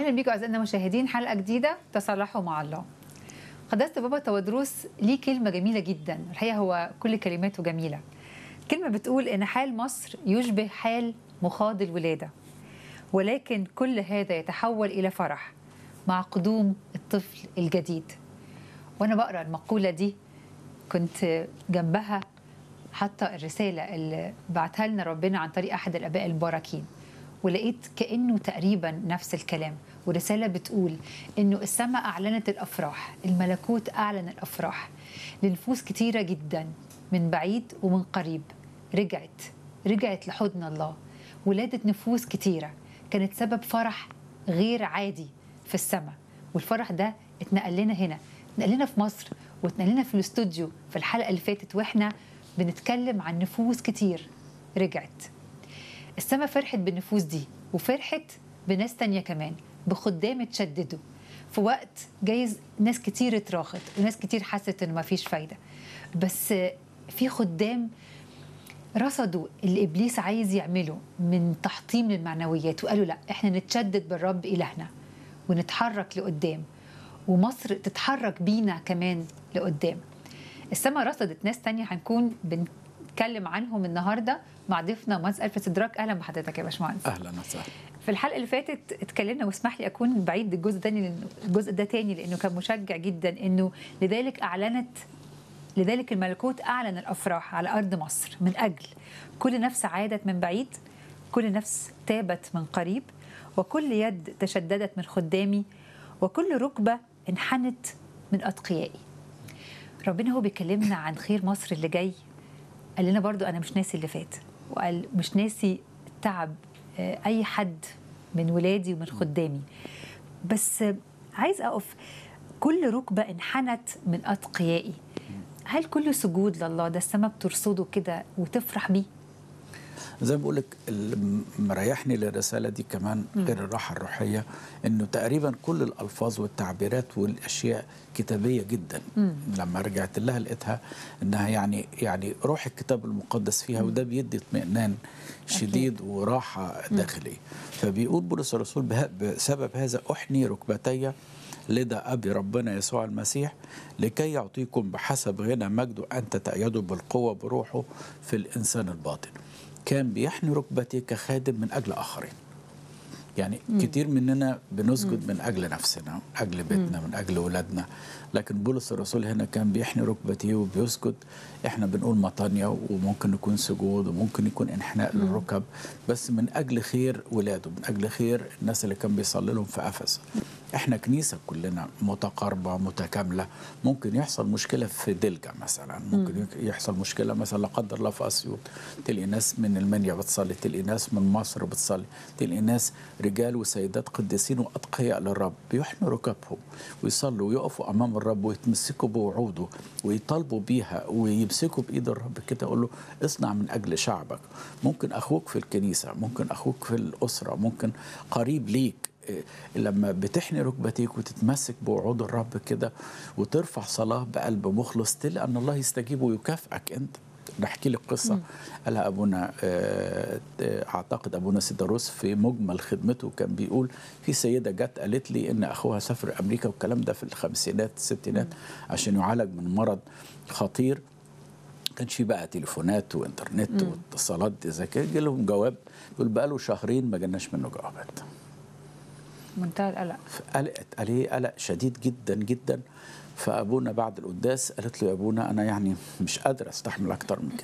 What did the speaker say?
اهلا بيكم اعزائنا المشاهدين حلقه جديده تصالحوا مع الله قداسه بابا تودروس ليه كلمه جميله جدا الحقيقه هو كل كلماته جميله كلمه بتقول ان حال مصر يشبه حال مخاض الولاده ولكن كل هذا يتحول الى فرح مع قدوم الطفل الجديد وانا بقرا المقوله دي كنت جنبها حاطه الرساله اللي بعتها لنا ربنا عن طريق احد الاباء المباركين ولقيت كانه تقريبا نفس الكلام ورساله بتقول انه السماء اعلنت الافراح الملكوت اعلن الافراح لنفوس كتيره جدا من بعيد ومن قريب رجعت رجعت لحضن الله ولادت نفوس كتيره كانت سبب فرح غير عادي في السماء والفرح ده اتنقل لنا هنا اتنقل لنا في مصر واتنقل لنا في الاستوديو في الحلقه اللي فاتت واحنا بنتكلم عن نفوس كتير رجعت السما فرحت بالنفوس دي وفرحت بناس تانية كمان بخدام اتشددوا في وقت جايز ناس كتير اتراخت وناس كتير حست انه مفيش فايده بس في خدام رصدوا اللي ابليس عايز يعمله من تحطيم للمعنويات وقالوا لا احنا نتشدد بالرب الهنا ونتحرك لقدام ومصر تتحرك بينا كمان لقدام السما رصدت ناس تانية هنكون بنتكلم عنهم النهارده مع ضيفنا مهندس الف سدراك اهلا بحضرتك يا باشمهندس اهلا وسهلا في الحلقه اللي فاتت اتكلمنا واسمح لي اكون بعيد الجزء تاني لأن الجزء ده تاني لانه كان مشجع جدا انه لذلك اعلنت لذلك الملكوت اعلن الافراح على ارض مصر من اجل كل نفس عادت من بعيد كل نفس تابت من قريب وكل يد تشددت من خدامي وكل ركبه انحنت من اتقيائي ربنا هو بيكلمنا عن خير مصر اللي جاي قال لنا برضو انا مش ناسي اللي فات وقال مش ناسي تعب اي حد من ولادي ومن خدامي بس عايز اقف كل ركبه انحنت من اتقيائي هل كل سجود لله ده السماء بترصده كده وتفرح بيه زي ما بقول لك اللي مريحني للرساله دي كمان غير الراحه الروحيه انه تقريبا كل الالفاظ والتعبيرات والاشياء كتابيه جدا مم. لما رجعت لها لقيتها انها يعني يعني روح الكتاب المقدس فيها وده بيدي اطمئنان شديد وراحه داخليه فبيقول بولس الرسول بسبب هذا احني ركبتي لدى أبي ربنا يسوع المسيح لكي يعطيكم بحسب غنى مجده أن تتأيدوا بالقوة بروحه في الإنسان الباطن كان بيحني ركبتي كخادم من أجل آخرين يعني مم. كتير مننا بنسجد مم. من أجل نفسنا من أجل بيتنا مم. من أجل ولادنا لكن بولس الرسول هنا كان بيحني ركبتي وبيسجد احنا بنقول مطانية وممكن يكون سجود وممكن يكون انحناء مم. للركب بس من أجل خير ولاده من أجل خير الناس اللي كان بيصلي لهم في أفس احنا كنيسه كلنا متقاربه متكامله ممكن يحصل مشكله في دلجا مثلا ممكن م. يحصل مشكله مثلا لا قدر الله في اسيوط تلاقي ناس من المنيا بتصلي تلاقي ناس من مصر بتصلي تلاقي ناس رجال وسيدات قديسين واتقياء للرب بيحنوا ركبهم ويصلوا ويقفوا امام الرب ويتمسكوا بوعوده ويطالبوا بيها ويمسكوا بايد الرب كده يقول له اصنع من اجل شعبك ممكن اخوك في الكنيسه ممكن اخوك في الاسره ممكن قريب ليك لما بتحني ركبتيك وتتمسك بوعود الرب كده وترفع صلاة بقلب مخلص تلاقي أن الله يستجيب ويكافئك أنت نحكي لك قصة قالها أبونا أعتقد أبونا سيداروس في مجمل خدمته كان بيقول في سيدة جت قالت لي إن أخوها سافر أمريكا والكلام ده في الخمسينات الستينات عشان يعالج من مرض خطير كانش في بقى تليفونات وانترنت واتصالات زي كده جه لهم جواب يقول بقى له شهرين ما جالناش منه جوابات منتهى القلق قلقت عليه قلق شديد جدا جدا فابونا بعد القداس قالت له يا ابونا انا يعني مش قادره استحمل اكتر من كده